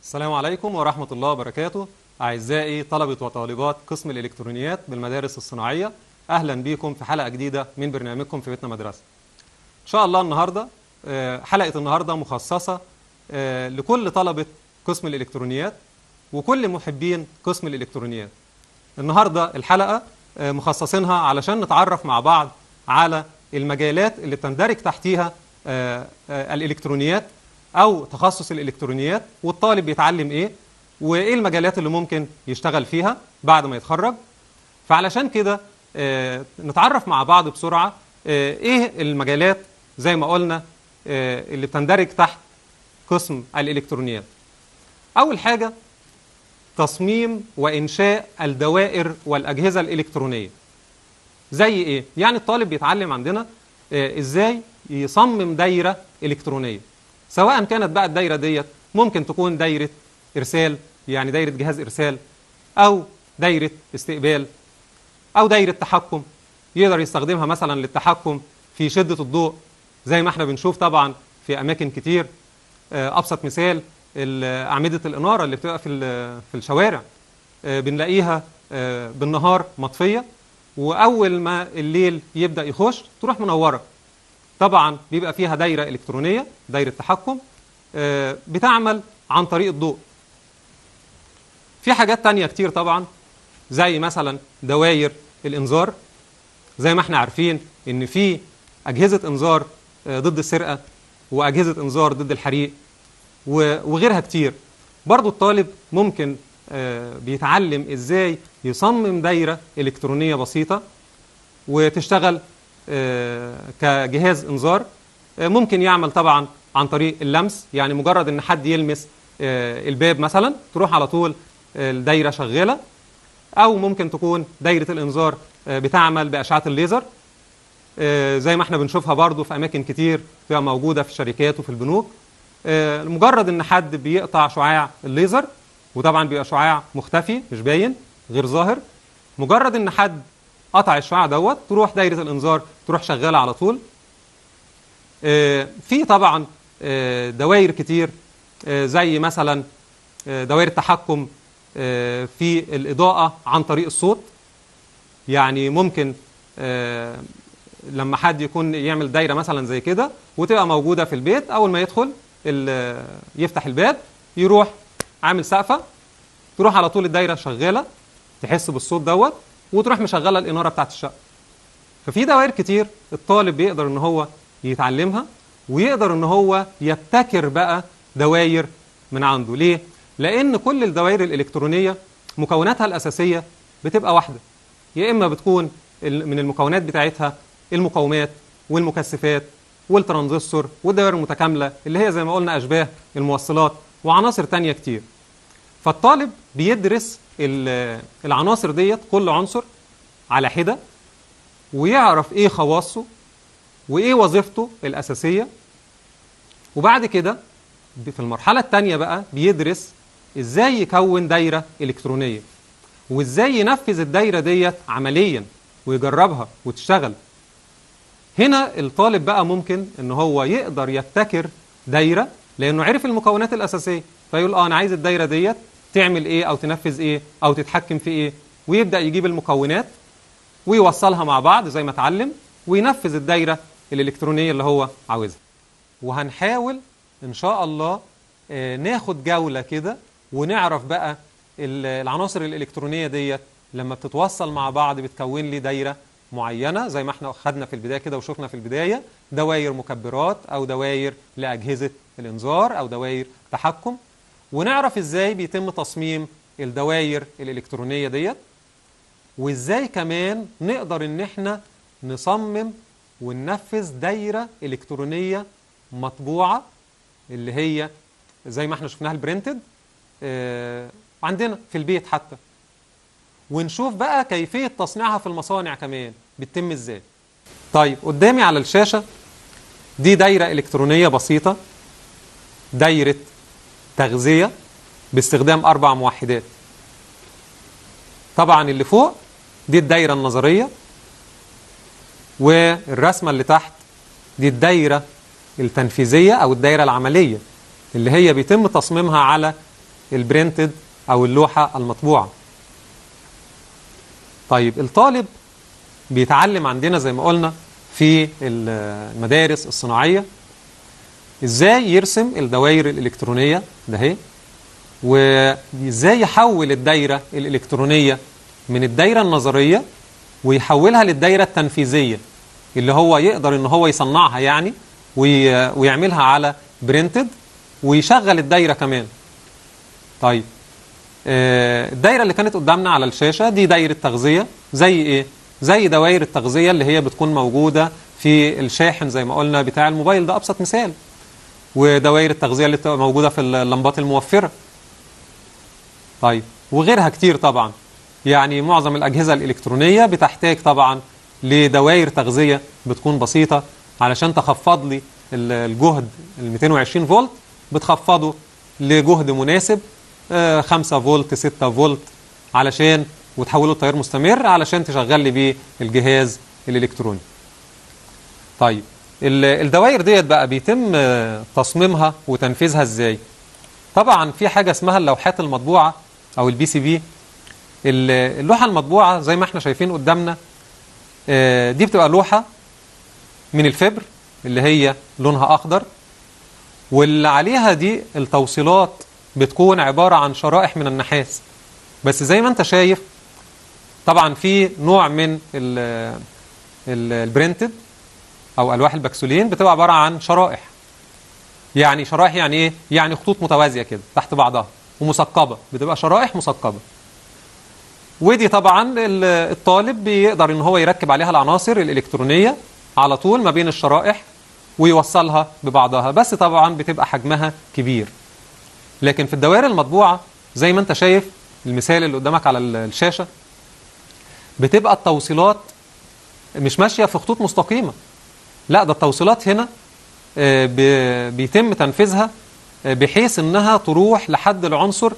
السلام عليكم ورحمة الله وبركاته أعزائي طلبة وطالبات قسم الإلكترونيات بالمدارس الصناعية أهلا بكم في حلقة جديدة من برنامجكم في بيتنا مدرسة إن شاء الله النهاردة آه، حلقة النهاردة مخصصة آه، لكل طلبة قسم الإلكترونيات وكل محبين قسم الإلكترونيات النهاردة الحلقة آه، مخصصينها علشان نتعرف مع بعض على المجالات اللي بتندرج تحتيها آه، آه، الإلكترونيات أو تخصص الإلكترونيات والطالب بيتعلم إيه وإيه المجالات اللي ممكن يشتغل فيها بعد ما يتخرج فعلشان كده آه، نتعرف مع بعض بسرعة آه، إيه المجالات زي ما قلنا آه، اللي بتندرج تحت قسم الإلكترونيات أول حاجة تصميم وإنشاء الدوائر والأجهزة الإلكترونية زي إيه؟ يعني الطالب بيتعلم عندنا آه، إزاي يصمم دايرة إلكترونية سواء كانت بقى الدايرة ديت ممكن تكون دايرة إرسال يعني دايرة جهاز إرسال أو دايرة استقبال أو دايرة تحكم يقدر يستخدمها مثلا للتحكم في شدة الضوء زي ما احنا بنشوف طبعا في أماكن كتير آه، أبسط مثال ال- أعمدة الإنارة اللي بتبقى في ال- في الشوارع آه، بنلاقيها آه، بالنهار مطفية وأول ما الليل يبدأ يخش تروح منورة طبعا بيبقى فيها دايرة إلكترونية دايرة تحكم آه، بتعمل عن طريق الضوء في حاجات تانية كتير طبعا زي مثلا دواير الإنذار زي ما احنا عارفين إن في أجهزة إنذار آه، ضد السرقة وأجهزة إنذار ضد الحريق و- وغيرها كتير برضو الطالب ممكن آه، بيتعلم إزاي يصمم دايرة إلكترونية بسيطة وتشتغل آه، كجهاز انذار آه، ممكن يعمل طبعا عن طريق اللمس يعني مجرد ان حد يلمس آه، الباب مثلا تروح على طول آه، الدايره شغاله او ممكن تكون دايره الانذار آه، بتعمل باشعه الليزر آه، زي ما احنا بنشوفها برضو في اماكن كتير بتبقى موجوده في الشركات وفي البنوك آه، مجرد ان حد بيقطع شعاع الليزر وطبعا بيبقى شعاع مختفي مش باين غير ظاهر مجرد ان حد قطع الشعاع دوت تروح دايره الانذار تروح شغاله على طول آه، في طبعا آه، دوائر كتير آه، زي مثلا آه، دوائر التحكم آه، في الاضاءه عن طريق الصوت يعني ممكن آه، لما حد يكون يعمل دايره مثلا زي كده وتبقى موجوده في البيت اول ما يدخل ال- يفتح الباب يروح عامل سقفه تروح على طول الدايره شغاله تحس بالصوت دوت وتروح مشغله الاناره بتاعت الشقه ففي دوائر كتير الطالب بيقدر ان هو يتعلمها ويقدر ان هو يبتكر بقى دوائر من عنده ليه لان كل الدوائر الالكترونيه مكوناتها الاساسيه بتبقى واحده يا اما بتكون ال- من المكونات بتاعتها المقاومات والمكثفات والترانزستور والدوائر المتكامله اللي هي زي ما قلنا اشباه الموصلات وعناصر تانية كتير فالطالب بيدرس ال- العناصر ديت كل عنصر على حدة ويعرف ايه خواصه وايه وظيفته الأساسية وبعد كده ب- في المرحلة التانية بقى بيدرس ازاي يكون دايرة إلكترونية وازاي ينفذ الدايرة ديت عمليا ويجربها وتشتغل هنا الطالب بقى ممكن ان هو يقدر يبتكر دايره لانه عرف المكونات الاساسيه فيقول اه انا عايز الدايره ديت تعمل ايه او تنفذ ايه او تتحكم في ايه ويبدا يجيب المكونات ويوصلها مع بعض زي ما اتعلم وينفذ الدايره الالكترونيه اللي هو عاوزها وهنحاول ان شاء الله آه، ناخد جوله كده ونعرف بقى ال- العناصر الالكترونيه ديت لما بتتوصل مع بعض بتكون لي دايره معينه زي ما احنا خدنا في البدايه كده وشفنا في البدايه دوائر مكبرات او دوائر لاجهزه الانذار او دوائر تحكم ونعرف ازاي بيتم تصميم الدوائر الالكترونيه ديت وازاي كمان نقدر ان احنا نصمم وننفذ دايره الكترونيه مطبوعه اللي هي زي ما احنا شفناها البرنتد آه عندنا في البيت حتى ونشوف بقى كيفيه تصنيعها في المصانع كمان بتتم ازاي طيب قدامي على الشاشه دي دايره الكترونيه بسيطه دايره تغذيه باستخدام اربع موحدات طبعا اللي فوق دي الدايره النظريه والرسمه اللي تحت دي الدايره التنفيذيه او الدايره العمليه اللي هي بيتم تصميمها على البرينتد او اللوحه المطبوعه طيب الطالب بيتعلم عندنا زي ما قلنا في المدارس الصناعيه ازاي يرسم الدوائر الالكترونيه ده اهي وازاي يحول الدايره الالكترونيه من الدايره النظريه ويحولها للدايره التنفيذيه اللي هو يقدر ان هو يصنعها يعني وي... ويعملها على برينتد ويشغل الدايره كمان طيب آه، الدايره اللي كانت قدامنا على الشاشه دي دايره تغذيه زي ايه زي دوائر التغذيه اللي هي بتكون موجوده في الشاحن زي ما قلنا بتاع الموبايل ده ابسط مثال ودوائر التغذيه اللي بتبقى موجوده في اللمبات الموفره طيب وغيرها كتير طبعا يعني معظم الاجهزه الالكترونيه بتحتاج طبعا لدوائر تغذيه بتكون بسيطه علشان تخفض لي الجهد ال 220 فولت بتخفضه لجهد مناسب 5 فولت 6 فولت علشان وتحوله لتيار مستمر علشان تشغل لي بيه الجهاز الالكتروني. طيب الدوائر ديت بقى بيتم تصميمها وتنفيذها ازاي؟ طبعا في حاجه اسمها اللوحات المطبوعه او البي سي بي اللوحه المطبوعه زي ما احنا شايفين قدامنا دي بتبقى لوحه من الفبر اللي هي لونها اخضر واللي عليها دي التوصيلات بتكون عباره عن شرائح من النحاس بس زي ما انت شايف طبعا في نوع من البرنتد او الواح البكسولين بتبقى عباره عن شرائح يعني شرائح يعني ايه يعني خطوط متوازيه كده تحت بعضها ومثقبه بتبقى شرائح مثقبه ودي طبعا الطالب بيقدر ان هو يركب عليها العناصر الالكترونيه على طول ما بين الشرائح ويوصلها ببعضها بس طبعا بتبقى حجمها كبير لكن في الدوائر المطبوعه زي ما انت شايف المثال اللي قدامك على الشاشه بتبقى التوصيلات مش ماشيه في خطوط مستقيمه لا ده التوصيلات هنا بيتم تنفيذها بحيث انها تروح لحد العنصر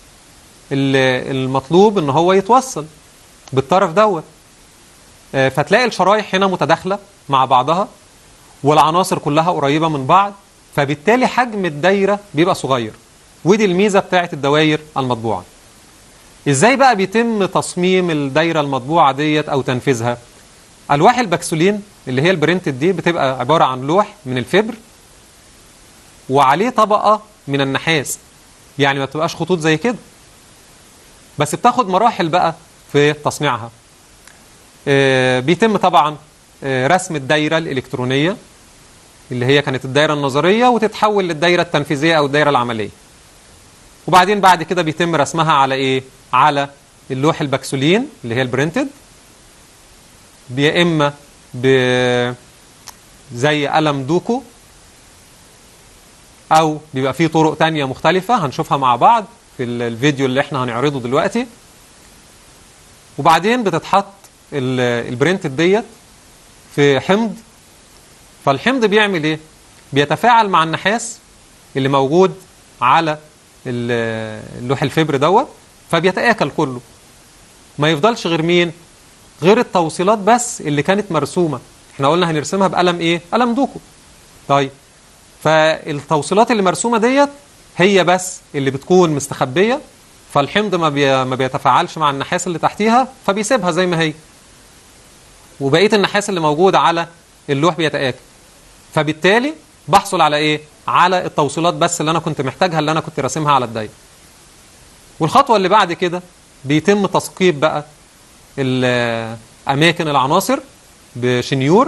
المطلوب ان هو يتوصل بالطرف دوت فتلاقي الشرايح هنا متداخله مع بعضها والعناصر كلها قريبه من بعض فبالتالي حجم الدايره بيبقى صغير ودي الميزه بتاعه الدوائر المطبوعه ازاي بقى بيتم تصميم الدايره المطبوعه ديت او تنفيذها الواح البكسولين اللي هي البرنتد دي بتبقى عباره عن لوح من الفبر وعليه طبقه من النحاس يعني ما بتبقاش خطوط زي كده بس بتاخد مراحل بقى في تصنيعها آه بيتم طبعا آه رسم الدايره الالكترونيه اللي هي كانت الدايره النظريه وتتحول للدايره التنفيذيه او الدايره العمليه وبعدين بعد كده بيتم رسمها على ايه على اللوح البكسولين اللي هي البرنتد يا اما ب زي قلم دوكو او بيبقى فيه طرق تانية مختلفة هنشوفها مع بعض في الفيديو اللي احنا هنعرضه دلوقتي وبعدين بتتحط البرنتد ديت في حمض فالحمض بيعمل ايه بيتفاعل مع النحاس اللي موجود على اللوح الفبر دوت فبيتآكل كله ما يفضلش غير مين غير التوصيلات بس اللي كانت مرسومة احنا قلنا هنرسمها بقلم ايه قلم دوكو طيب فالتوصيلات اللي مرسومة ديت هي بس اللي بتكون مستخبية فالحمض ما, بي... ما بيتفاعلش مع النحاس اللي تحتيها فبيسيبها زي ما هي وبقية النحاس اللي موجود على اللوح بيتآكل فبالتالي بحصل على ايه على التوصيلات بس اللي انا كنت محتاجها اللي انا كنت راسمها على الدايره والخطوه اللي بعد كده بيتم تثقيب بقى اماكن العناصر بشنيور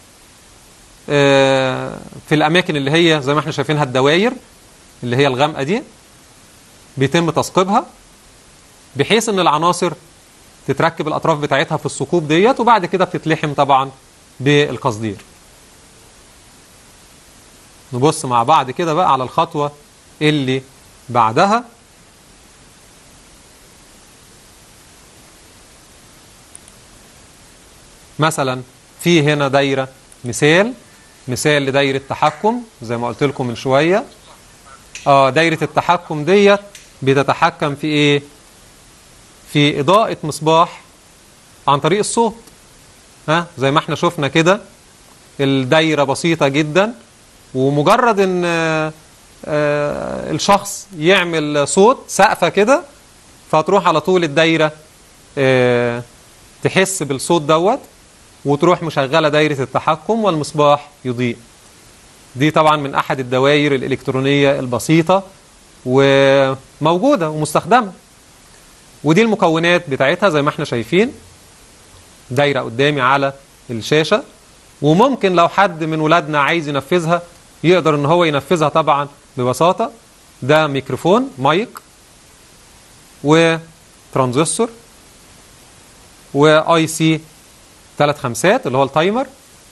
في الاماكن اللي هي زي ما احنا شايفينها الدواير اللي هي الغامقه دي بيتم تثقيبها بحيث ان العناصر تتركب الاطراف بتاعتها في الثقوب ديت وبعد كده بتتلحم طبعا بالقصدير نبص مع بعض كده بقى على الخطوه اللي بعدها مثلا في هنا دايره مثال مثال لدايره تحكم زي ما قلت لكم من شويه اه دايره التحكم ديت بتتحكم في ايه في اضاءه مصباح عن طريق الصوت ها زي ما احنا شفنا كده الدايره بسيطه جدا ومجرد ان آه، الشخص يعمل صوت سقفة كده فتروح على طول الدايرة آه، تحس بالصوت دوت وتروح مشغلة دايرة التحكم والمصباح يضيء دي طبعا من أحد الدوائر الإلكترونية البسيطة وموجودة ومستخدمة ودي المكونات بتاعتها زي ما احنا شايفين دايرة قدامي على الشاشة وممكن لو حد من ولادنا عايز ينفذها يقدر ان هو ينفذها طبعا ببساطة ده ميكروفون مايك وترانزستور واي سي 3 خمسات اللي هو التايمر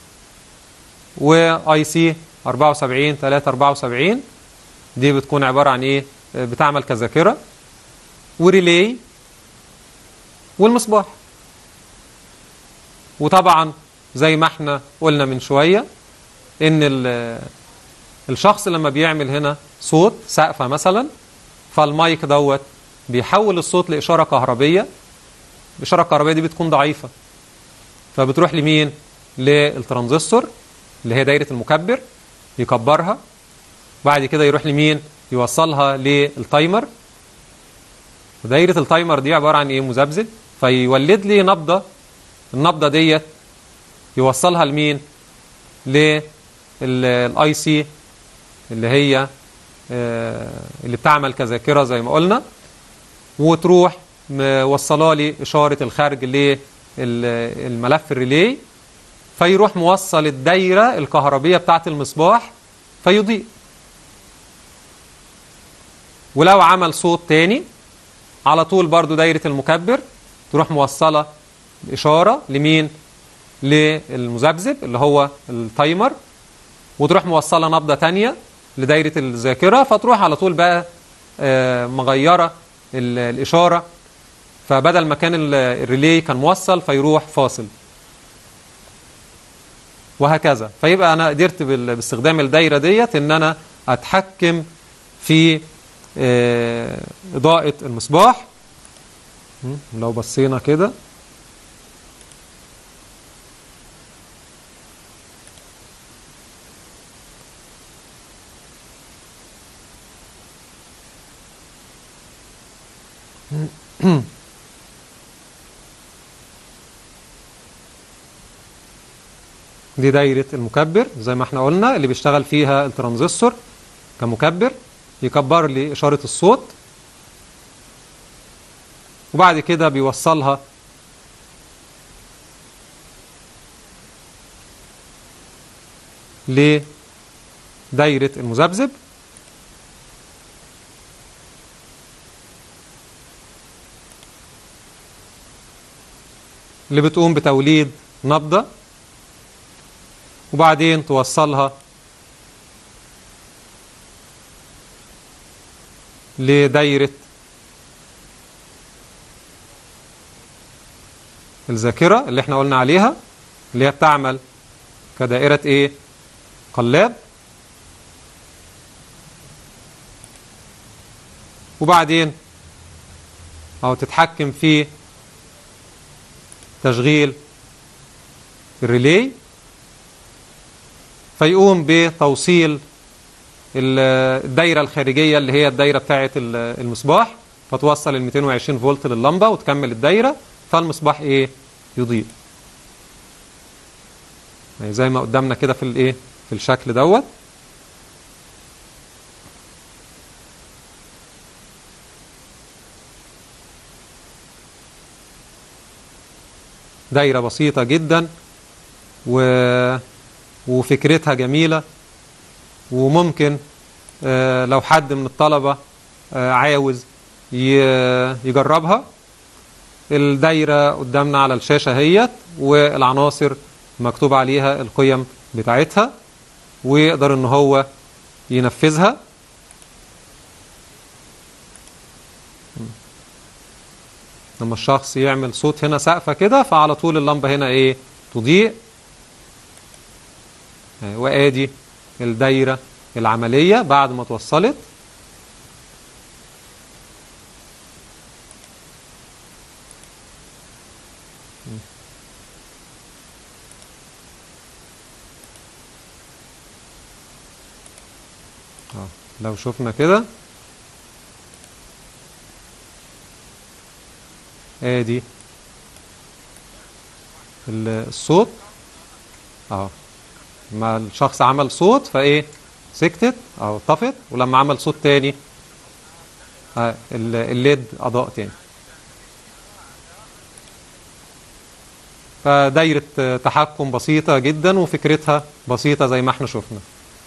واي سي 74 3 74 دي بتكون عبارة عن ايه بتعمل كذاكرة وريلي والمصباح وطبعا زي ما احنا قلنا من شوية ان ال- الشخص لما بيعمل هنا صوت سقفة مثلا فالمايك دوت بيحول الصوت لإشارة كهربية الإشارة الكهربية دي بتكون ضعيفة فبتروح لمين؟ للترانزستور اللي هي دايرة المكبر يكبرها بعد كده يروح لمين؟ يوصلها للتايمر ودايرة التايمر دي عبارة عن ايه؟ مذبذب فيولد لي نبضة النبضة ديت يوصلها لمين؟ للاي سي اللي هي آه، اللي بتعمل كذاكرة زي ما قلنا وتروح موصله لي إشارة الخارج للملف الريلي فيروح موصل الدايرة الكهربية بتاعة المصباح فيضيء ولو عمل صوت تاني على طول برضو دايرة المكبر تروح موصلة إشارة لمين؟ للمذبذب اللي هو التايمر وتروح موصلة نبضة تانية لدايرة الذاكرة فتروح على طول بقى آه، مغيرة ال- الإشارة فبدل ما كان ال- الريلي كان موصل فيروح فاصل وهكذا فيبقى أنا قدرت بال- باستخدام الدايرة ديت إن أنا أتحكم في آه، إضاءة المصباح م، لو بصينا كده دي دايرة المكبر زي ما احنا قلنا اللي بيشتغل فيها الترانزستور كمكبر يكبر لي إشارة الصوت وبعد كده بيوصلها لدايرة المذبذب اللي بتقوم بتوليد نبضة وبعدين توصلها لدايرة الذاكرة اللي احنا قلنا عليها اللي هي بتعمل كدائرة ايه قلاب وبعدين او تتحكم في تشغيل الريلي فيقوم بتوصيل ال- الدايره الخارجيه اللي هي الدايره بتاعه ال- المصباح فتوصل ال 220 فولت لللمبه وتكمل الدايره فالمصباح ايه يضيء يعني زي ما قدامنا كده في الايه في الشكل دوت دايره بسيطه جدا و وفكرتها جميله وممكن آه، لو حد من الطلبة آه، عاوز ي- يجربها الدايرة قدامنا على الشاشة هيت والعناصر مكتوب عليها القيم بتاعتها ويقدر ان هو ينفذها لما الشخص يعمل صوت هنا سقفة كده فعلى طول اللمبة هنا ايه تضيء آه، وادي الدايرة العملية بعد ما توصلت اه لو شفنا كده ادي ال- الصوت اهو ما الشخص عمل صوت فايه سكتت او طفت ولما عمل صوت تاني آه، ال- الليد اضاء تاني فدايرة آه، تحكم بسيطة جدا وفكرتها بسيطة زي ما احنا شفنا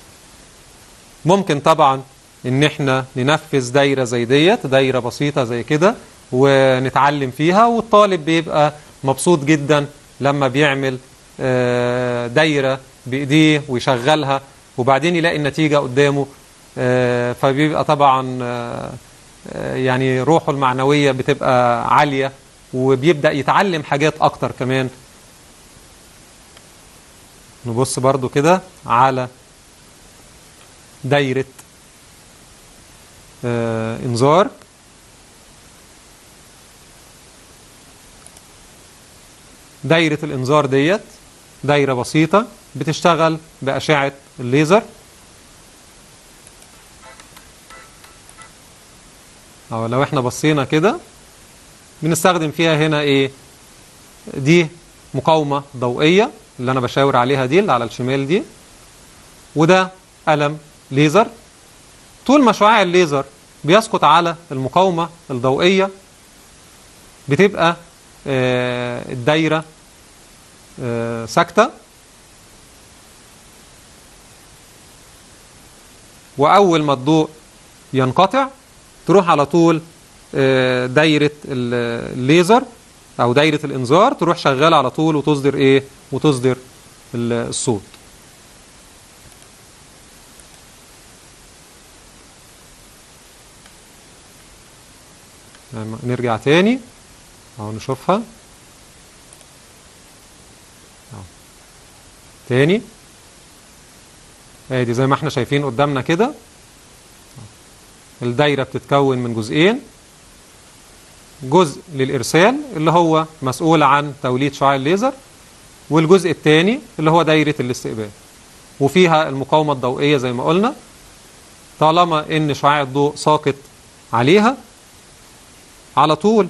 ممكن طبعا ان احنا ننفذ دايرة زي ديت دايرة بسيطة زي كده ونتعلم فيها والطالب بيبقى مبسوط جدا لما بيعمل آه، دايرة بإيديه ويشغلها وبعدين يلاقي النتيجة قدامه آه، فبيبقى طبعا آه، آه، يعني روحه المعنوية بتبقى عالية وبيبدأ يتعلم حاجات أكتر كمان نبص برضو كده على دايرة آه انذار دايرة الانذار ديت دايرة بسيطة بتشتغل بأشعة الليزر أو لو احنا بصينا كده بنستخدم فيها هنا ايه دي مقاومة ضوئية اللي انا بشاور عليها دي اللي على الشمال دي وده قلم ليزر طول ما شعاع الليزر بيسقط على المقاومة الضوئية بتبقى آه، الدايرة آه، ساكتة وأول ما الضوء ينقطع تروح على طول آه، دايرة ال- الليزر أو دايرة الإنذار تروح شغالة على طول وتصدر إيه وتصدر ال- الصوت لما نرجع تاني اهو نشوفها اهو تاني ادي زي ما احنا شايفين قدامنا كده الدايرة بتتكون من جزئين جزء للإرسال اللي هو مسؤول عن توليد شعاع الليزر والجزء الثاني اللي هو دايرة الاستقبال وفيها المقاومة الضوئية زي ما قلنا طالما ان شعاع الضوء ساقط عليها على طول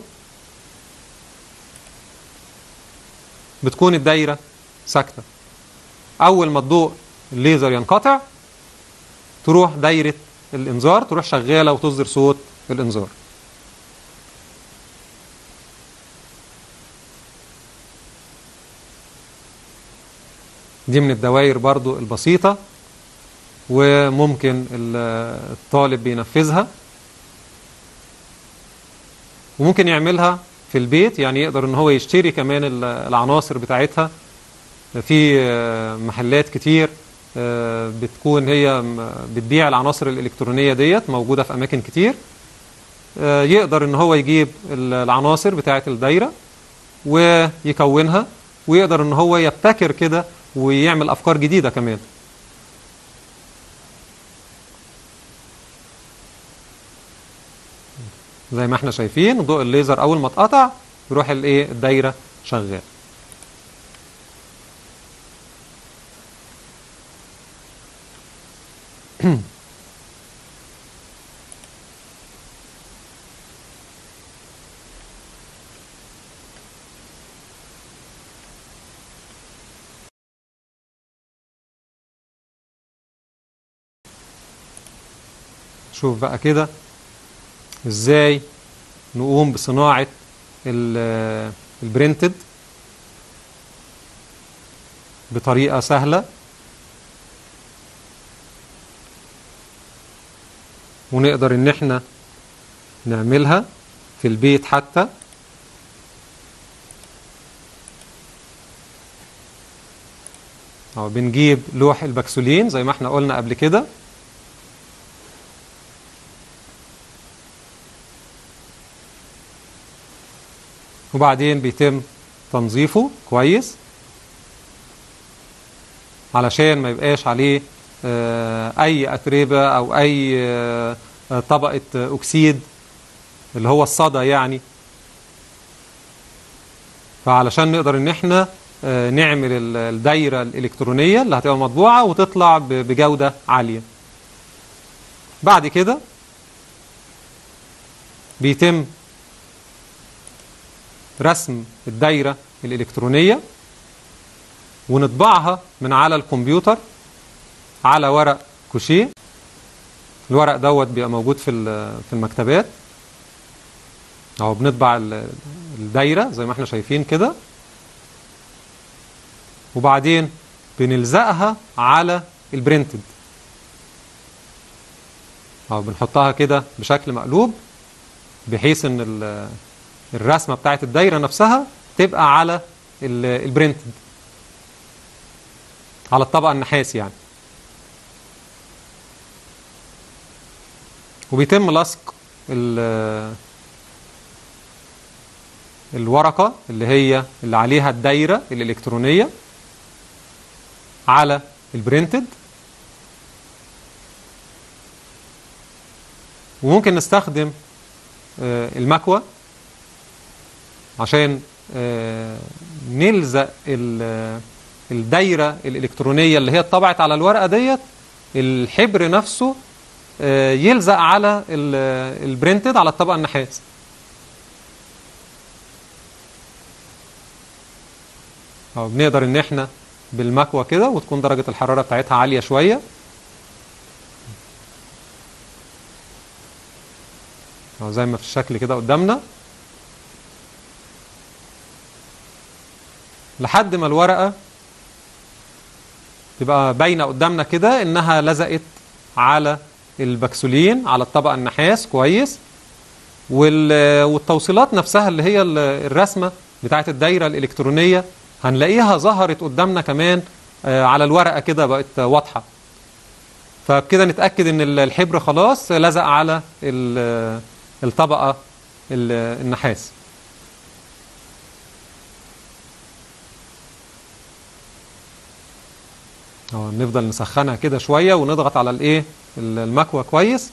بتكون الدايرة ساكتة أول ما الضوء الليزر ينقطع تروح دايرة الإنذار تروح شغالة وتصدر صوت الإنذار دي من الدوائر برضو البسيطة وممكن ال- الطالب بينفذها وممكن يعملها في البيت يعني يقدر ان هو يشتري كمان ال- العناصر بتاعتها في آه، محلات كتير آه، بتكون هي م- بتبيع العناصر الإلكترونية ديت موجودة في أماكن كتير آه، يقدر ان هو يجيب ال- العناصر بتاعت الدايرة ويكونها ويقدر ان هو يبتكر كده ويعمل أفكار جديدة كمان زي ما احنا شايفين ضوء الليزر اول ما اتقطع يروح الايه الدايره شغال شوف بقى كده ازاي نقوم بصناعة ال- البرنتد بطريقة سهلة ونقدر ان احنا نعملها في البيت حتى أو بنجيب لوح البكسولين زي ما احنا قلنا قبل كده وبعدين بيتم تنظيفه كويس علشان ما يبقاش عليه آه، اي اتربه او اي آه، آه، طبقه آه، اكسيد اللي هو الصدى يعني فعلشان نقدر ان احنا آه، نعمل ال- الدايره الالكترونيه اللي هتبقى مطبوعه وتطلع ب- بجوده عاليه بعد كده بيتم رسم الدايرة الإلكترونية ونطبعها من على الكمبيوتر على ورق كوشيه الورق دوت بيبقى موجود في في المكتبات اهو بنطبع الدايره زي ما احنا شايفين كده وبعدين بنلزقها على البرنتد اهو بنحطها كده بشكل مقلوب بحيث ان الرسمه بتاعت الدايره نفسها تبقى على البرنتد على الطبقه النحاس يعني وبيتم لصق الورقة اللي هي اللي عليها الدايرة الإلكترونية على البرنتد وممكن نستخدم المكوى عشان نلزق الدايرة الإلكترونية اللي هي اتطبعت على الورقة ديت الحبر نفسه يلزق على البرنتد على الطبقة النحاس أو بنقدر ان احنا بالمكوى كده وتكون درجة الحرارة بتاعتها عالية شوية أو زي ما في الشكل كده قدامنا لحد ما الورقة تبقى باينة قدامنا كده انها لزقت على البكسولين على الطبقة النحاس كويس والتوصيلات نفسها اللي هي الرسمة بتاعت الدايرة الإلكترونية هنلاقيها ظهرت قدامنا كمان على الورقة كده بقت واضحة فبكده نتأكد ان الحبر خلاص لزق على الطبقة النحاس نفضل نسخنها كده شوية ونضغط على الايه المكوى كويس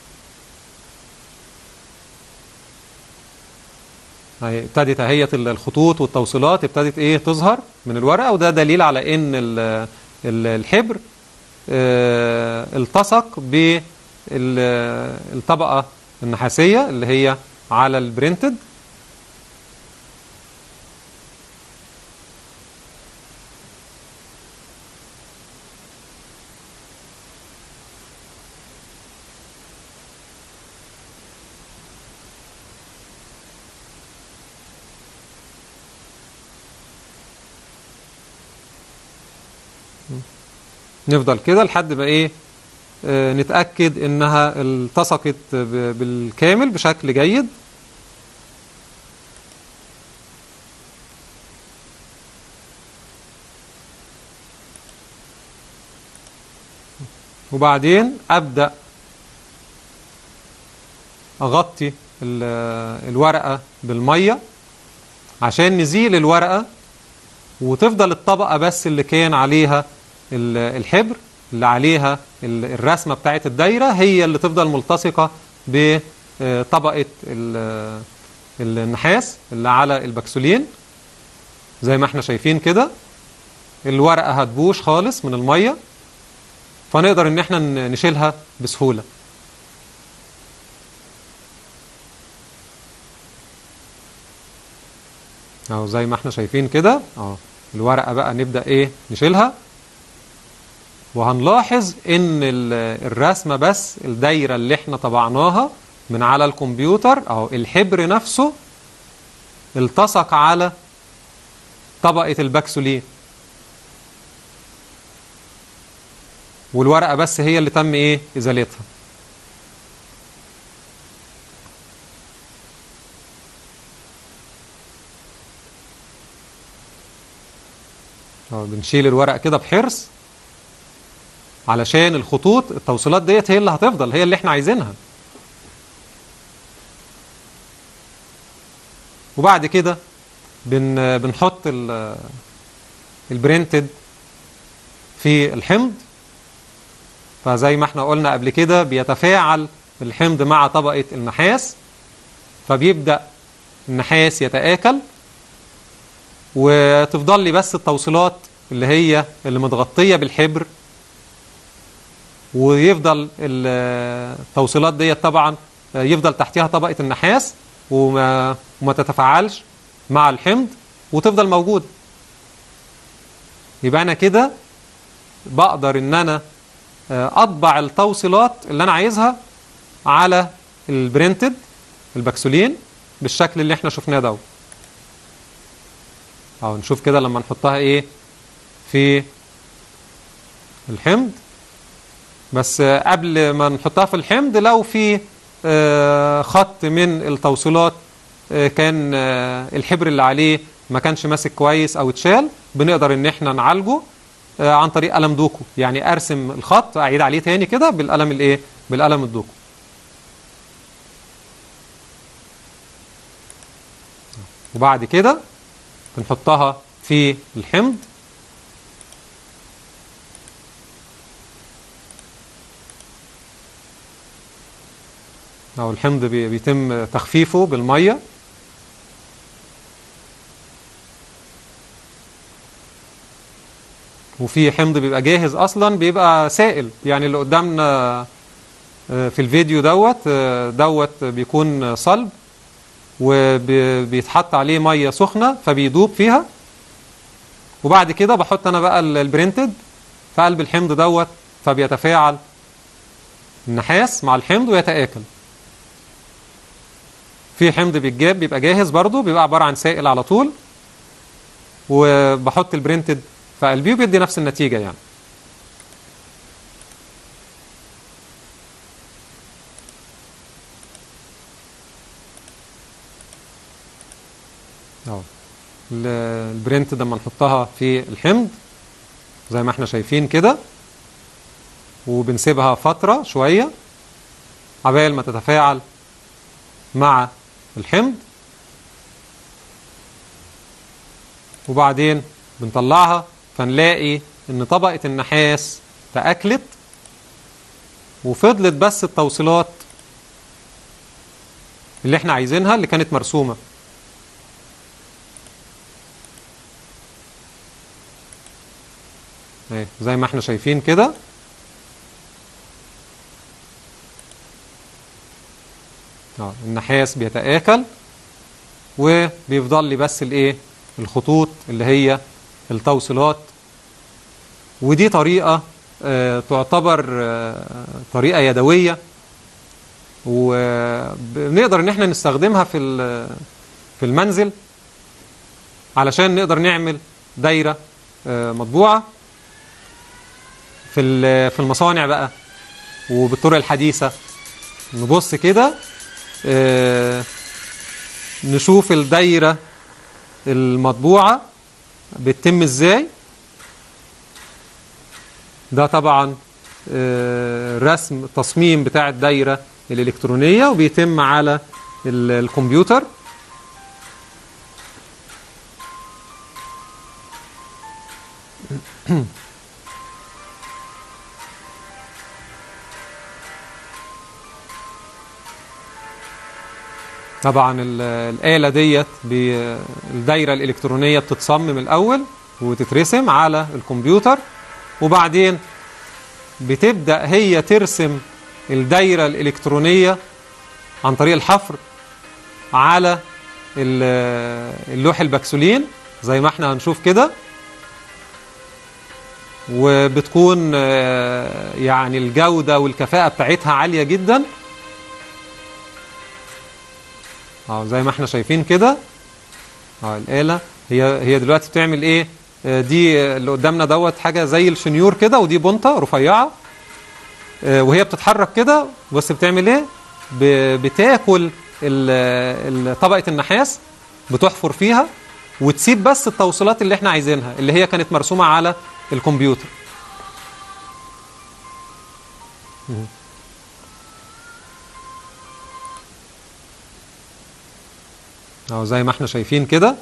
ابتدت اهيت الخطوط والتوصيلات ابتدت ايه تظهر من الورقه وده دليل على ان الحبر اه التصق بالطبقه النحاسيه اللي هي على البرنتد نفضل كده لحد ما ايه آه نتأكد انها التصقت بالكامل بشكل جيد وبعدين أبدأ أغطي الورقة بالمية عشان نزيل الورقة وتفضل الطبقة بس اللي كان عليها الحبر اللي عليها الرسمة بتاعت الدايرة هي اللي تفضل ملتصقة بطبقة النحاس اللي على البكسولين زي ما احنا شايفين كده الورقة هتبوش خالص من المية فنقدر ان احنا نشيلها بسهولة اهو زي ما احنا شايفين كده اهو الورقة بقى نبدأ ايه نشيلها وهنلاحظ ان الرسمة بس الدايرة اللي احنا طبعناها من على الكمبيوتر اهو الحبر نفسه التصق على طبقة البكسولين والورقة بس هي اللي تم ايه ازالتها بنشيل الورق كده بحرص علشان الخطوط التوصيلات ديت هي اللي هتفضل هي اللي احنا عايزينها وبعد كده بن بنحط البرنتد في الحمض فزي ما احنا قلنا قبل كده بيتفاعل الحمض مع طبقة النحاس فبيبدأ النحاس يتآكل وتفضل لي بس التوصيلات اللي هي اللي متغطية بالحبر ويفضل ال- التوصيلات ديت طبعا يفضل تحتها طبقة النحاس وما, وما تتفاعلش مع الحمض وتفضل موجودة يبقى أنا كده بقدر إن أنا آه، أطبع التوصيلات اللي أنا عايزها على البرينتد البكسولين بالشكل اللي احنا شفناه ده اهو نشوف كده لما نحطها ايه في الحمض بس آه، قبل ما نحطها في الحمض لو في آه، خط من التوصيلات آه، كان آه، الحبر اللي عليه ما كانش ماسك كويس او اتشال بنقدر ان احنا نعالجه آه، عن طريق قلم دوكو يعني ارسم الخط اعيد عليه تاني كده بالقلم الايه بالقلم الدوكو وبعد كده بنحطها في الحمض أو الحمض بي- بيتم تخفيفه بالمية وفي حمض بيبقى جاهز أصلا بيبقى سائل يعني اللي قدامنا آه، في الفيديو دوت آه، دوت بيكون صلب وبيتحط عليه ميه سخنه فبيدوب فيها وبعد كده بحط انا بقى ال- البرينتد في قلب الحمض دوت فبيتفاعل النحاس مع الحمض ويتآكل في حمض بيتجاب بيبقى جاهز برضو بيبقى عبارة عن سائل على طول وبحط البرينتد في قلبيه وبيدي نفس النتيجة يعني اهو ال- البرنت لما نحطها في الحمض زي ما احنا شايفين كده وبنسيبها فترة شوية عبال ما تتفاعل مع الحمض وبعدين بنطلعها فنلاقي ان طبقة النحاس تأكلت وفضلت بس التوصيلات اللي احنا عايزينها اللي كانت مرسومة اهي زي ما احنا شايفين كده اه النحاس بيتآكل وبيفضل لي بس الايه الخطوط اللي هي التوصيلات ودي طريقة آه تعتبر آه طريقة يدوية وبنقدر ان احنا نستخدمها في ال- في المنزل علشان نقدر نعمل دايرة آه مطبوعة في ال- في المصانع بقى وبالطرق الحديثة نبص كده آه، نشوف الدايرة المطبوعة بتتم ازاي ده طبعا آه، رسم تصميم بتاع الدايرة الإلكترونية وبيتم على ال- الكمبيوتر طبعا ال- الآلة ديت ب- الدايرة الإلكترونية بتتصمم الأول وتترسم على الكمبيوتر وبعدين بتبدأ هي ترسم الدايرة الإلكترونية عن طريق الحفر على ال- اللوح البكسولين زي ما احنا هنشوف كده وبتكون آه، يعني الجودة والكفاءة بتاعتها عالية جدا اه زي ما احنا شايفين كده اه الآلة هي هي دلوقتي بتعمل ايه آه، دي آه، اللي قدامنا دوت حاجة زي الشنيور كده ودي بونطة رفيعة آه، وهي بتتحرك كده بس بتعمل ايه ب- بتاكل ال- ال- طبقة النحاس بتحفر فيها وتسيب بس التوصيلات اللي احنا عايزينها اللي هي كانت مرسومة على الكمبيوتر مهم. اهو زي ما احنا شايفين كده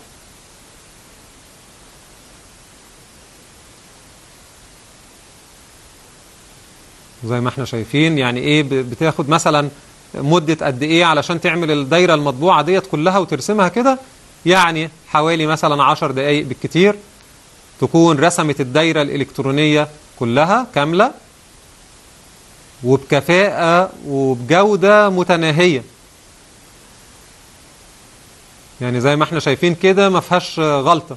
زي ما احنا شايفين يعني ايه ب- بتاخد مثلا مدة قد ايه علشان تعمل الدايرة المطبوعة ديت كلها وترسمها كده يعني حوالي مثلا عشر دقايق بالكتير تكون رسمت الدايرة الإلكترونية كلها كاملة وبكفاءة وبجودة متناهية يعني زي ما احنا شايفين كده ما فيهاش غلطة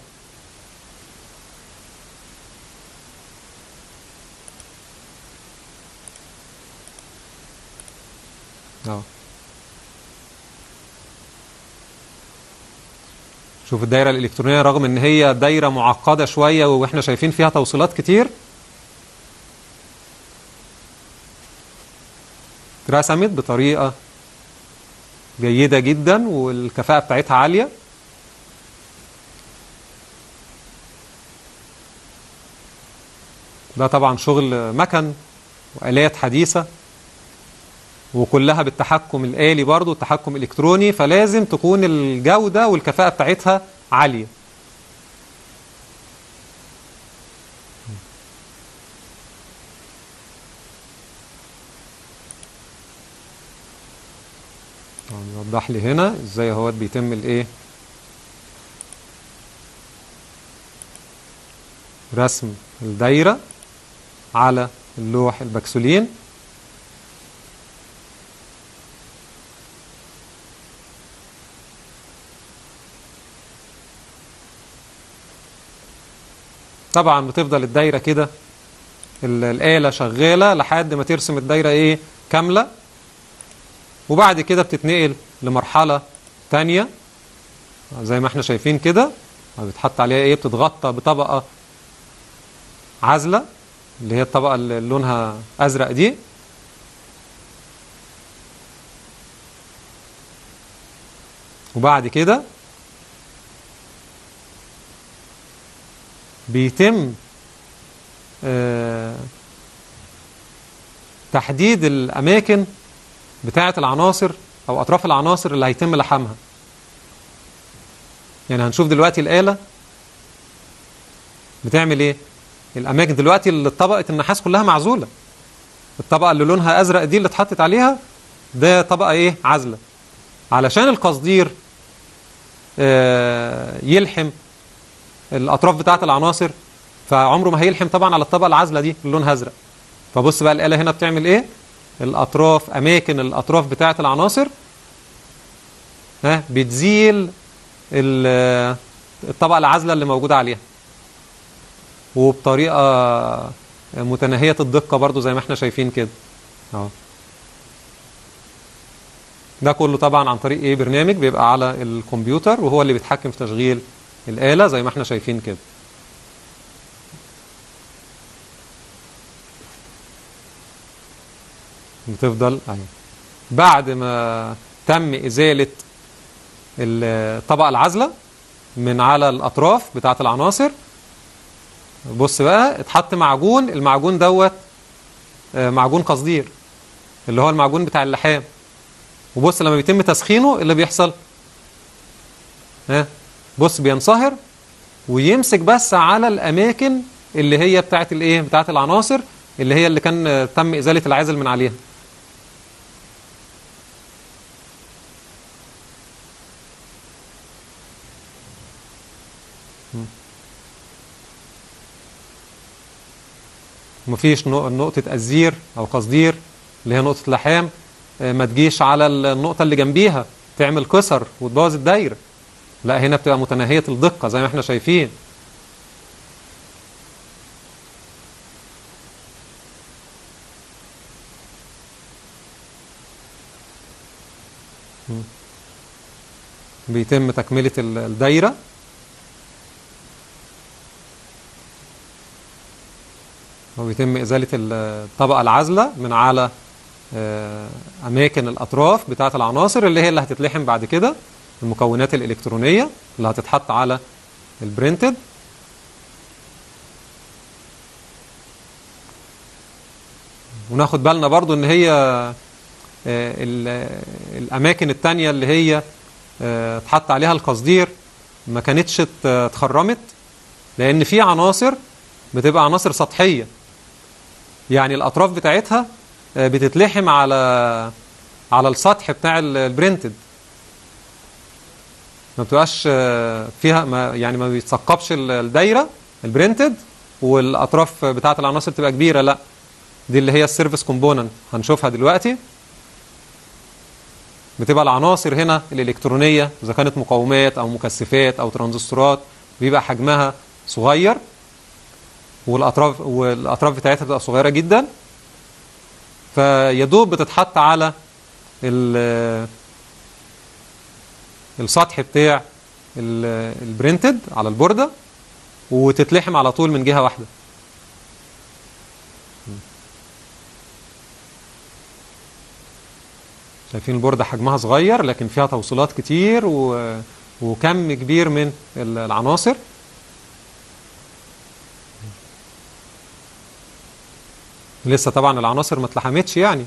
اه شوف الدايرة الإلكترونية رغم إن هي دايرة معقدة شوية وإحنا شايفين فيها توصيلات كتير اترسمت بطريقة جيدة جدا والكفاءة بتاعتها عالية ده طبعا شغل مكن وآلات حديثة وكلها بالتحكم الآلي برضو التحكم الإلكتروني فلازم تكون الجودة والكفاءة بتاعتها عالية يوضح لي هنا ازاي هو بيتم الايه رسم الدايرة على اللوح البكسولين طبعا بتفضل الدايرة كده الآلة شغالة لحد ما ترسم الدايرة ايه كاملة وبعد كده بتتنقل لمرحلة تانية زي ما احنا شايفين كده بتحط عليها ايه بتتغطى بطبقة عازلة اللي هي الطبقة اللي لونها أزرق دي وبعد كده بيتم آه تحديد الأماكن بتاعة العناصر أو أطراف العناصر اللي هيتم لحامها يعني هنشوف دلوقتي الآلة بتعمل إيه الأماكن دلوقتي اللي طبقة النحاس كلها معزولة الطبقة اللي لونها أزرق دي اللي اتحطت عليها ده طبقة إيه عازلة علشان القصدير آه يلحم الأطراف بتاعة العناصر فعمره ما هيلحم طبعا على الطبقة العازلة دي اللي لونها أزرق فبص بقى الآلة هنا بتعمل إيه الأطراف أماكن الأطراف بتاعة العناصر ها بتزيل الطبقة العازلة اللي موجودة عليها وبطريقة متناهية الدقة برضو زي ما احنا شايفين كده اهو ده كله طبعا عن طريق ايه برنامج بيبقى على الكمبيوتر وهو اللي بيتحكم في تشغيل الآلة زي ما احنا شايفين كده بتفضل اهي بعد ما تم إزالة الطبقة العازلة من على الأطراف بتاعة العناصر بص بقى اتحط معجون المعجون دوت معجون قصدير اللي هو المعجون بتاع اللحام وبص لما بيتم تسخينه اللي بيحصل ها بص بينصهر ويمسك بس على الأماكن اللي هي بتاعة الايه بتاعة العناصر اللي هي اللي كان تم إزالة العازل من عليها مفيش نقطة أزير أو قصدير اللي هي نقطة لحام ما تجيش على النقطة اللي جنبيها تعمل كسر وتبوظ الدايرة لا هنا بتبقى متناهية الدقة زي ما احنا شايفين بيتم تكملة الدايرة وبيتم إزالة الطبقة العازلة من على أماكن الأطراف بتاعة العناصر اللي هي اللي هتتلحم بعد كده المكونات الإلكترونية اللي هتتحط على البرينتد وناخد بالنا برضو ان هي الأماكن التانية اللي هي اتحط عليها القصدير ما كانتش اتخرمت لأن في عناصر بتبقى عناصر سطحية يعني الأطراف بتاعتها بتتلحم على على السطح بتاع البرينتد ما بتبقاش فيها ما يعني ما بيتثقبش الدايرة البرينتد والأطراف بتاعة العناصر تبقى كبيرة لا دي اللي هي السيرفيس كومبوننت هنشوفها دلوقتي بتبقى العناصر هنا الإلكترونية إذا كانت مقاومات أو مكثفات أو ترانزستورات بيبقى حجمها صغير والأطراف والأطراف بتاعتها بتبقى صغيرة جدا فيدوب بتتحط على السطح بتاع البرنتد على البوردة وتتلحم على طول من جهة واحدة شايفين البوردة حجمها صغير لكن فيها توصيلات كتير و... وكم كبير من العناصر لسه طبعا العناصر ما اتلحمتش يعني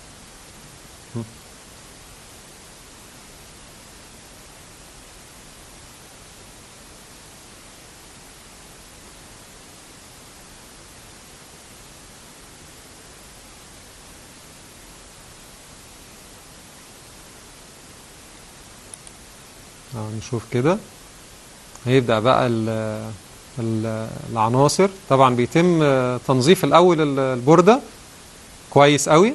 نشوف كده هيبدأ بقى ال ال العناصر طبعا بيتم تنظيف الأول البوردة كويس قوي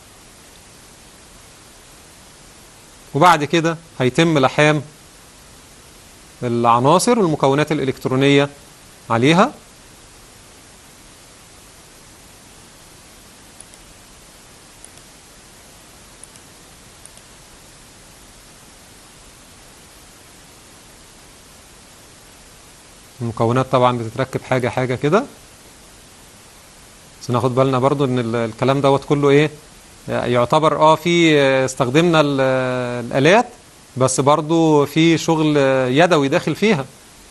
وبعد كده هيتم لحام العناصر والمكونات الإلكترونية عليها المكونات طبعا بتتركب حاجة حاجة كده بس ناخد بالنا برضو ان الكلام دوت كله ايه يعتبر اه في استخدمنا الالات بس برضو في شغل يدوي داخل فيها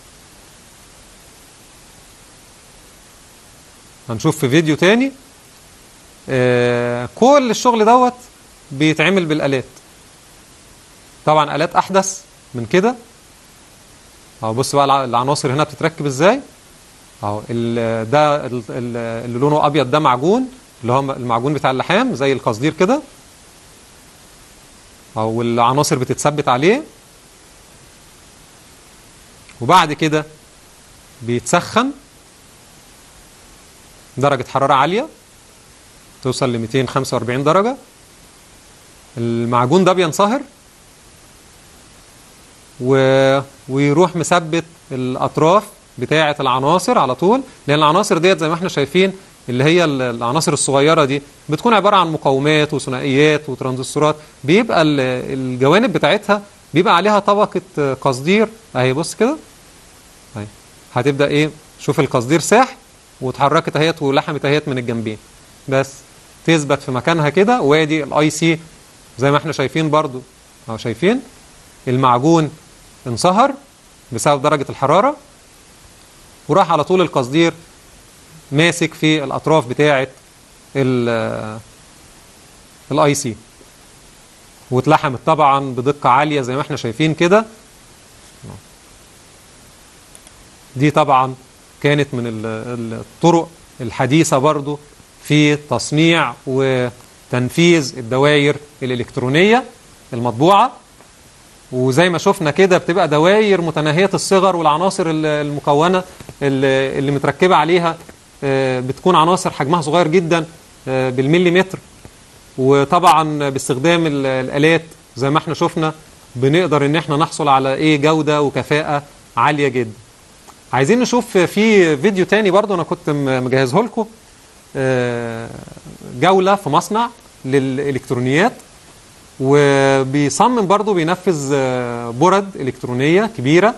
هنشوف في فيديو تاني آه كل الشغل دوت بيتعمل بالالات طبعا الات احدث من كده اهو بص بقى العناصر هنا بتتركب ازاي اهو ده اللي لونه ابيض ده معجون اللي هو المعجون بتاع اللحام زي القصدير كده اهو والعناصر بتتثبت عليه وبعد كده بيتسخن درجة حرارة عالية توصل ل 245 درجة المعجون ده بينصهر و... ويروح مثبت الاطراف بتاعه العناصر على طول لان العناصر ديت زي ما احنا شايفين اللي هي العناصر الصغيره دي بتكون عباره عن مقاومات وثنائيات وترانزستورات بيبقى الجوانب بتاعتها بيبقى عليها طبقه قصدير اهي بص كده اهي هتبدا ايه شوف القصدير ساح واتحركت اهيت ولحمت اهيت من الجنبين بس تثبت في مكانها كده وادي الاي سي زي ما احنا شايفين برضو اهو شايفين المعجون انصهر بسبب درجة الحرارة وراح على طول القصدير ماسك في الأطراف بتاعة الاي سي واتلحمت طبعا بدقة عالية زي ما احنا شايفين كده دي طبعا كانت من الطرق الحديثة برضو في تصنيع وتنفيذ الدوائر الإلكترونية المطبوعة وزي ما شفنا كده بتبقى دواير متناهية الصغر والعناصر المكونة اللي متركبة عليها بتكون عناصر حجمها صغير جدا بالمليمتر وطبعا باستخدام الآلات زي ما احنا شفنا بنقدر ان احنا نحصل على ايه جودة وكفاءة عالية جدا عايزين نشوف في فيديو تاني برضو انا كنت مجهزه لكم جولة في مصنع للإلكترونيات وبيصمم برضه بينفذ برد إلكترونية كبيرة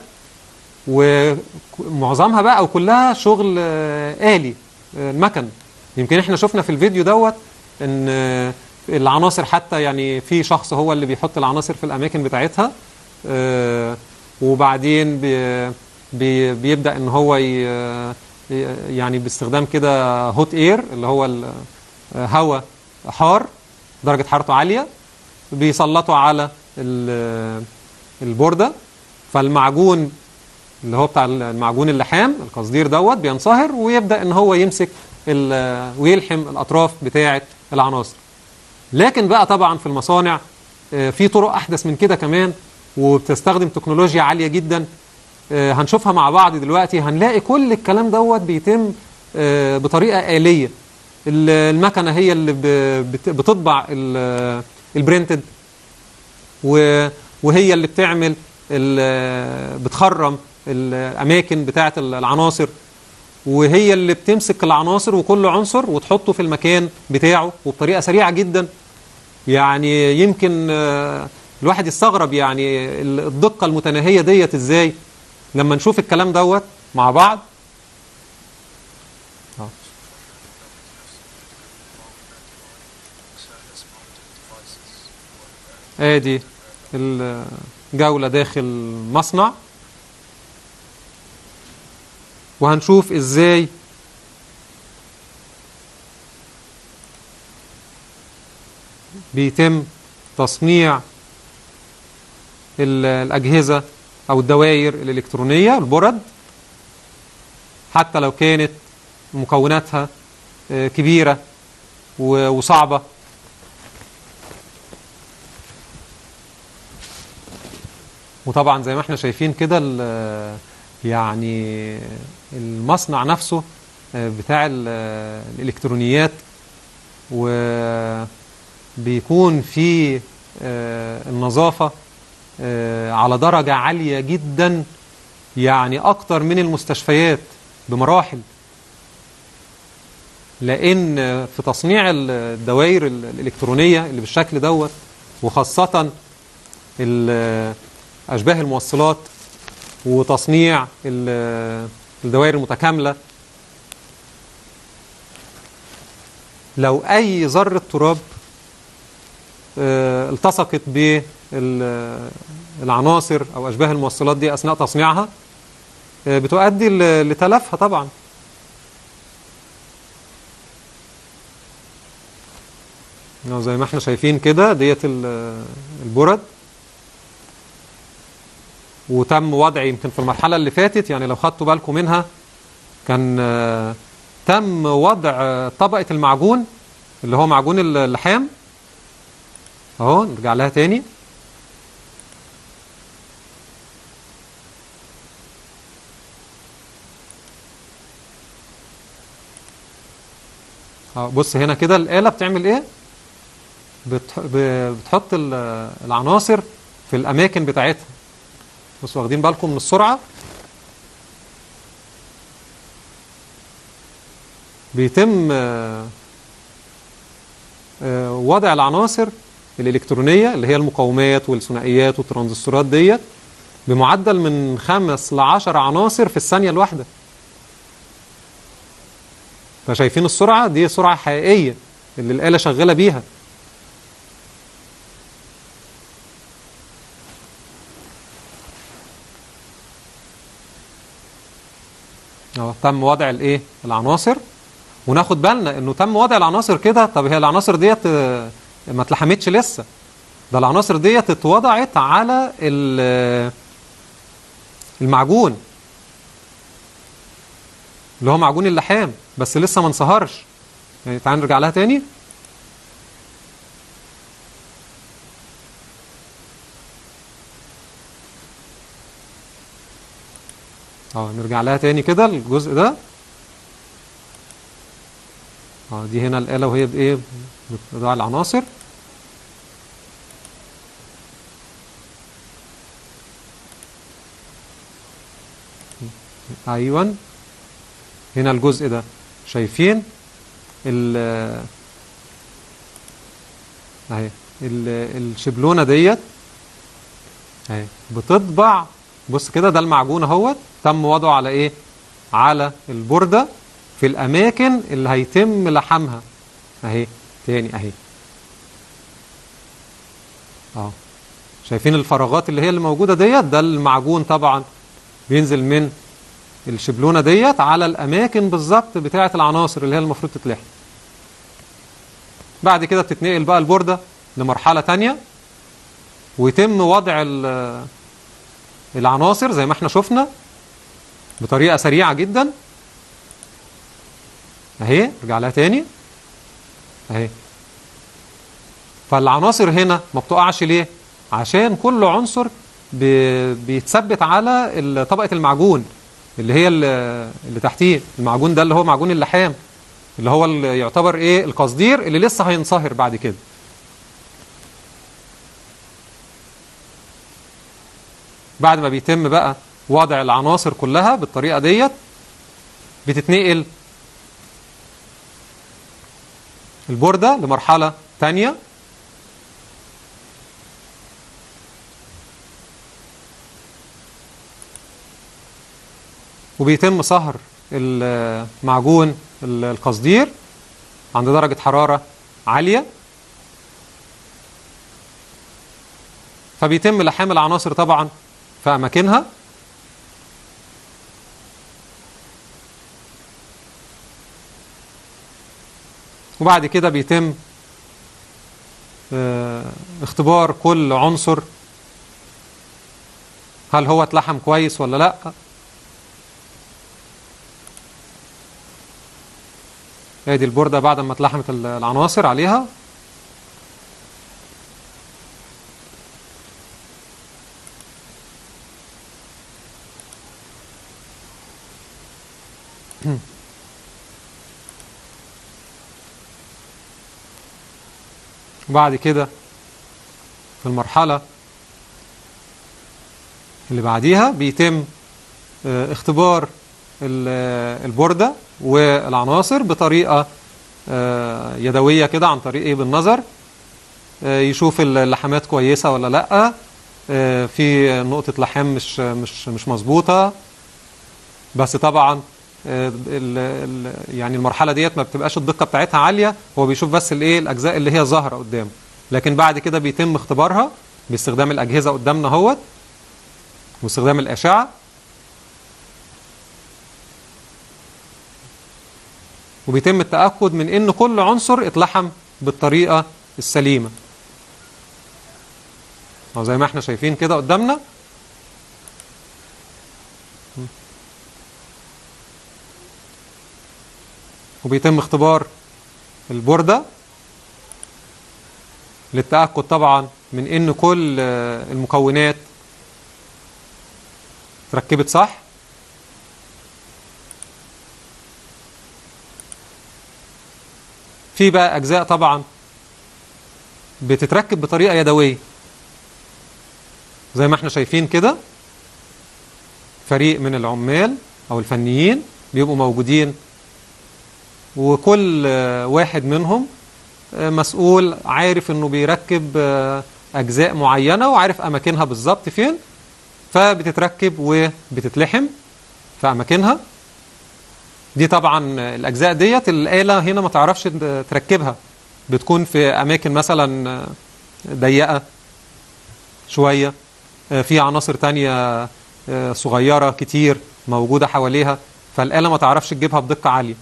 ومعظمها بقى أو كلها شغل آلي المكن يمكن احنا شفنا في الفيديو دوت ان العناصر حتى يعني في شخص هو اللي بيحط العناصر في الأماكن بتاعتها وبعدين بي بي بيبدأ ان هو يعني باستخدام كده هوت اير اللي هو هواء حار درجة حرارته عالية بيسلطوا على البوردة فالمعجون اللي هو بتاع المعجون اللحام القصدير دوت بينصهر ويبدأ ان هو يمسك ويلحم الأطراف بتاعة العناصر لكن بقى طبعا في المصانع في طرق أحدث من كده كمان وبتستخدم تكنولوجيا عالية جدا هنشوفها مع بعض دلوقتي هنلاقي كل الكلام دوت بيتم بطريقة آلية ال- المكنه هي اللي ب- بت- بتطبع ال- البرينتد و- وهي اللي بتعمل ال- بتخرم الاماكن بتاعه العناصر وهي اللي بتمسك العناصر وكل عنصر وتحطه في المكان بتاعه وبطريقه سريعه جدا يعني يمكن آه، الواحد يستغرب يعني ال- الدقه المتناهيه ديت ازاي لما نشوف الكلام دوت مع بعض آه. ادي الجولة داخل مصنع وهنشوف ازاي بيتم تصنيع ال- الأجهزة أو الدوائر الإلكترونية البرد حتى لو كانت مكوناتها آه، كبيرة و- وصعبة وطبعا زي ما احنا شايفين كده ال- يعني المصنع نفسه آه، بتاع ال- الإلكترونيات وبيكون في آه، النظافة آه، على درجة عالية جدا يعني أكتر من المستشفيات بمراحل لأن في تصنيع الدوائر الإلكترونية اللي بالشكل دوت وخاصة ال- أشباه الموصلات وتصنيع ال- الدوائر المتكاملة لو أي ذرة تراب آه، التصقت بالعناصر أو أشباه الموصلات دي أثناء تصنيعها آه، بتؤدي ل- لتلفها طبعا آه، زي ما احنا شايفين كده ديت ال- البرد وتم وضع يمكن في المرحلة اللي فاتت يعني لو خدتوا بالكم منها كان آه، تم وضع آه، طبقة المعجون اللي هو معجون اللحام اهو نرجع لها تاني اه بص هنا كده الآلة بتعمل ايه بتح... ب- بتحط ال- العناصر في الأماكن بتاعتها بصوا واخدين بالكم من السرعة بيتم آه، آه، وضع العناصر الإلكترونية اللي هي المقاومات والثنائيات والترانزستورات ديت بمعدل من خمس لعشر عناصر في الثانية الواحدة فشايفين السرعة دي سرعة حقيقية اللي الآلة شغالة بيها اه تم وضع الايه العناصر وناخد بالنا انه تم وضع العناصر كده طب هي العناصر ديت آه، ما اتلحمتش لسه ده العناصر ديت اتوضعت على ال- المعجون اللي هو معجون اللحام بس لسه ما انصهرش يعني تعال نرجع لها تاني اه نرجع لها تاني كده الجزء ده اه دي هنا الآلة وهي بايه بتضع العناصر ايوه هنا الجزء ده شايفين ال اهي ال- الشبلونه ديت اهي بتطبع بص كده ده المعجون اهوت تم وضعه على ايه على البورده في الاماكن اللي هيتم لحمها اهي تاني اهي اه شايفين الفراغات اللي هي اللي موجوده ديت ده المعجون طبعا بينزل من الشبلونه ديت على الاماكن بالظبط بتاعه العناصر اللي هي المفروض تتلحم بعد كده بتتنقل بقى البورده لمرحله تانية ويتم وضع ال- العناصر زي ما احنا شفنا بطريقه سريعه جدا اهي ارجع لها تاني اهي فالعناصر هنا ما بتقعش ليه عشان كل عنصر بي- بيتثبت على ال- طبقه المعجون اللي هي ال- اللي تحتيه المعجون ده اللي هو معجون اللحام اللي هو اللي يعتبر ايه القصدير اللي لسه هينصهر بعد كده بعد ما بيتم بقى وضع العناصر كلها بالطريقة ديت بتتنقل البوردة لمرحلة تانية وبيتم صهر المعجون القصدير عند درجة حرارة عالية فبيتم لحام العناصر طبعا في أماكنها وبعد كده بيتم اختبار كل عنصر هل هو اتلحم كويس ولا لا ادي البوردة بعد ما اتلحمت العناصر عليها وبعد كده في المرحلة اللي بعديها بيتم اختبار البوردة والعناصر بطريقة يدوية كده عن طريق ايه بالنظر يشوف اللحامات كويسة ولا لا في نقطة لحام مش مش مش مظبوطة بس طبعا ال ال يعني المرحلة ديت ما بتبقاش الدقة بتاعتها عالية هو بيشوف بس الايه الأجزاء اللي هي ظاهرة قدامه لكن بعد كده بيتم اختبارها باستخدام الأجهزة قدامنا اهوت واستخدام الأشعة وبيتم التأكد من ان كل عنصر اتلحم بالطريقة السليمة أو زي ما احنا شايفين كده قدامنا وبيتم اختبار البوردة للتأكد طبعا من ان كل المكونات تركبت صح في بقى أجزاء طبعا بتتركب بطريقة يدوية زي ما احنا شايفين كده فريق من العمال أو الفنيين بيبقوا موجودين وكل واحد منهم مسؤول عارف انه بيركب أجزاء معينة وعارف أماكنها بالظبط فين فبتتركب وبتتلحم في أماكنها دي طبعا الأجزاء ديت الآلة هنا ما تعرفش تركبها بتكون في أماكن مثلا ضيقة شوية في عناصر تانية صغيرة كتير موجودة حواليها فالآلة ما تعرفش تجيبها بدقة عالية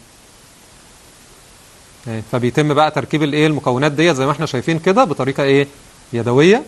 فبيتم بقى تركيب الايه المكونات ديت زي ما احنا شايفين كده بطريقة ايه يدوية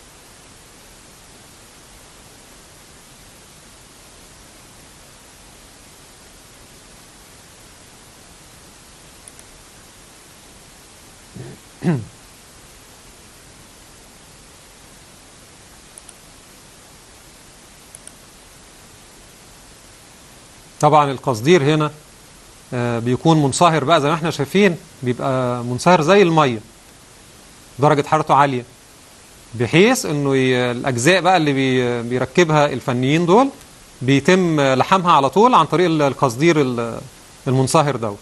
طبعا القصدير هنا بيكون منصهر بقى زي ما احنا شايفين بيبقى منصهر زي المية درجة حرارته عالية بحيث انه الاجزاء بقى اللي بيركبها الفنيين دول بيتم لحمها على طول عن طريق القصدير المنصهر دوت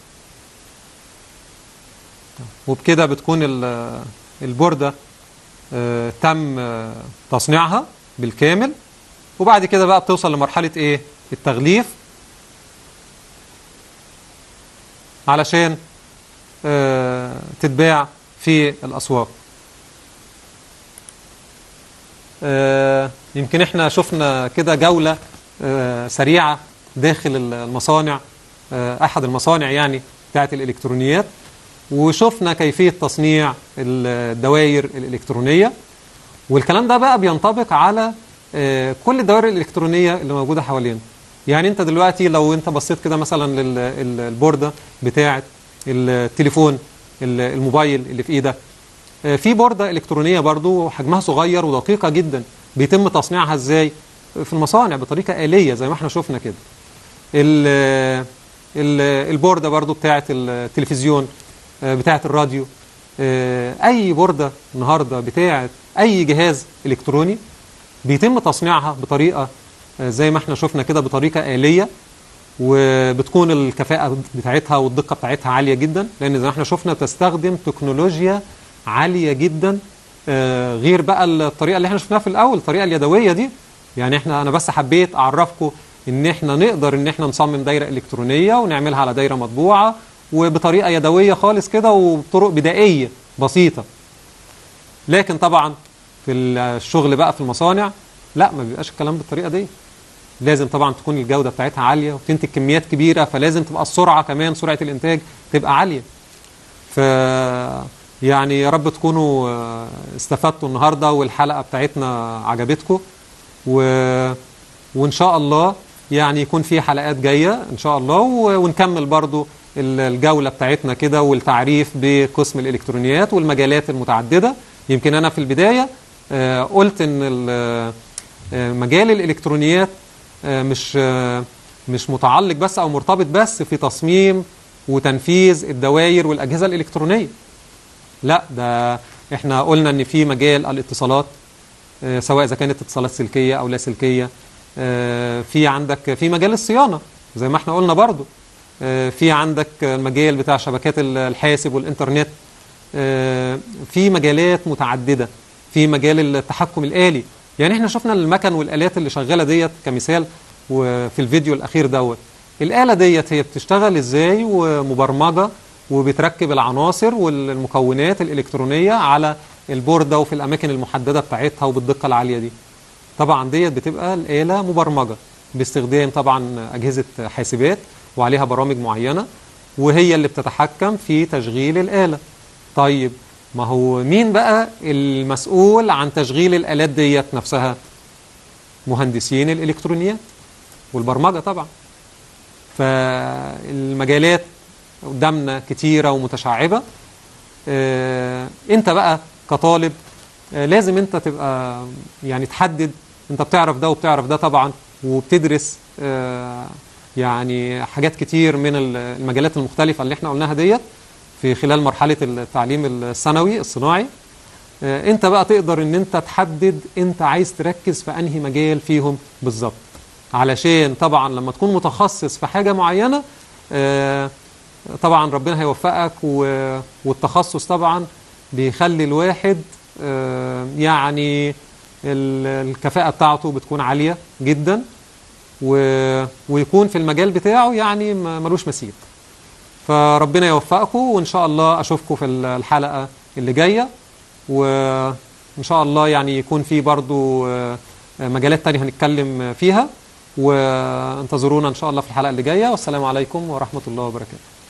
وبكده بتكون البوردة تم تصنيعها بالكامل وبعد كده بقى بتوصل لمرحلة ايه التغليف علشان تتباع في الأسواق يمكن احنا شفنا كده جولة سريعة داخل المصانع أحد المصانع يعني بتاعت الإلكترونيات وشفنا كيفية تصنيع الدوائر الإلكترونية والكلام ده بقى بينطبق على كل الدوائر الإلكترونية اللي موجودة حوالينا يعني انت دلوقتي لو انت بصيت كده مثلا للبوردة بتاعة التليفون الموبايل اللي في ايدك في بوردة الكترونية برضو حجمها صغير ودقيقة جدا بيتم تصنيعها ازاي في المصانع بطريقة آلية زي ما احنا شفنا كده ال- البوردة برضو بتاعة التلفزيون آه، بتاعة الراديو آه، أي بوردة النهاردة بتاعة أي جهاز إلكتروني بيتم تصنيعها بطريقة آه، زي ما احنا شفنا كده بطريقة آلية وبتكون الكفاءة بتاعتها والدقة بتاعتها عالية جدا لأن زي ما احنا شفنا بتستخدم تكنولوجيا عالية جدا آه، غير بقى الطريقة اللي احنا شفناها في الأول الطريقة اليدوية دي يعني احنا أنا بس حبيت أعرفكم إن احنا نقدر إن احنا نصمم دايرة إلكترونية ونعملها على دايرة مطبوعة وبطريقة يدوية خالص كده وبطرق بدائية بسيطة لكن طبعا في الشغل بقى في المصانع لا ما بيبقاش الكلام بالطريقة دي لازم طبعا تكون الجودة بتاعتها عالية وتنتج كميات كبيرة فلازم تبقى السرعة كمان سرعة الإنتاج تبقى عالية ف يعني يا رب تكونوا آه، استفدتوا النهاردة والحلقة بتاعتنا عجبتكم و... وإن شاء الله يعني يكون في حلقات جاية إن شاء الله و... ونكمل برضو ال- الجولة بتاعتنا كده والتعريف بقسم الإلكترونيات والمجالات المتعددة يمكن أنا في البداية آه، قلت إن ال- آه، مجال الإلكترونيات آه، مش آه، مش متعلق بس او مرتبط بس في تصميم وتنفيذ الدوائر والاجهزه الالكترونيه لا ده احنا قلنا ان في مجال الاتصالات آه، سواء اذا كانت اتصالات سلكيه او لا سلكيه آه، في عندك في مجال الصيانه زي ما احنا قلنا برضو آه، في عندك المجال بتاع شبكات ال- الحاسب والانترنت آه، في مجالات متعدده في مجال التحكم الآلي يعني احنا شفنا المكن والآلات اللي شغالة ديت كمثال وفي الفيديو الأخير دوت الآلة ديت هي بتشتغل ازاي ومبرمجة وبتركب العناصر والمكونات الإلكترونية على البوردة وفي الأماكن المحددة بتاعتها وبالدقة العالية دي طبعا ديت بتبقى الآلة مبرمجة باستخدام طبعا أجهزة حاسبات وعليها برامج معينة وهي اللي بتتحكم في تشغيل الآلة طيب ما هو مين بقى المسؤول عن تشغيل الآلات ديت نفسها مهندسين الإلكترونيات والبرمجة طبعا فالمجالات قدامنا كتيرة ومتشعبة آه، انت بقى كطالب آه، لازم انت تبقى يعني تحدد انت بتعرف ده وبتعرف ده طبعا وبتدرس آه، يعني حاجات كتير من المجالات المختلفة اللي احنا قلناها ديت في خلال مرحلة التعليم الثانوي الصناعي آه، انت بقى تقدر ان انت تحدد انت عايز تركز في انهي مجال فيهم بالظبط علشان طبعا لما تكون متخصص في حاجة معينة آه، طبعا ربنا هيوفقك و- والتخصص طبعا بيخلي الواحد آه، يعني ال- الكفاءة بتاعته بتكون عالية جدا و- ويكون في المجال بتاعه يعني ما- ملوش مثيل فربنا يوفقكم وإن شاء الله أشوفكم في الحلقة اللي جاية وإن شاء الله يعني يكون في برضو آه، مجالات تانية هنتكلم فيها وانتظرونا إن شاء الله في الحلقة اللي جاية والسلام عليكم ورحمة الله وبركاته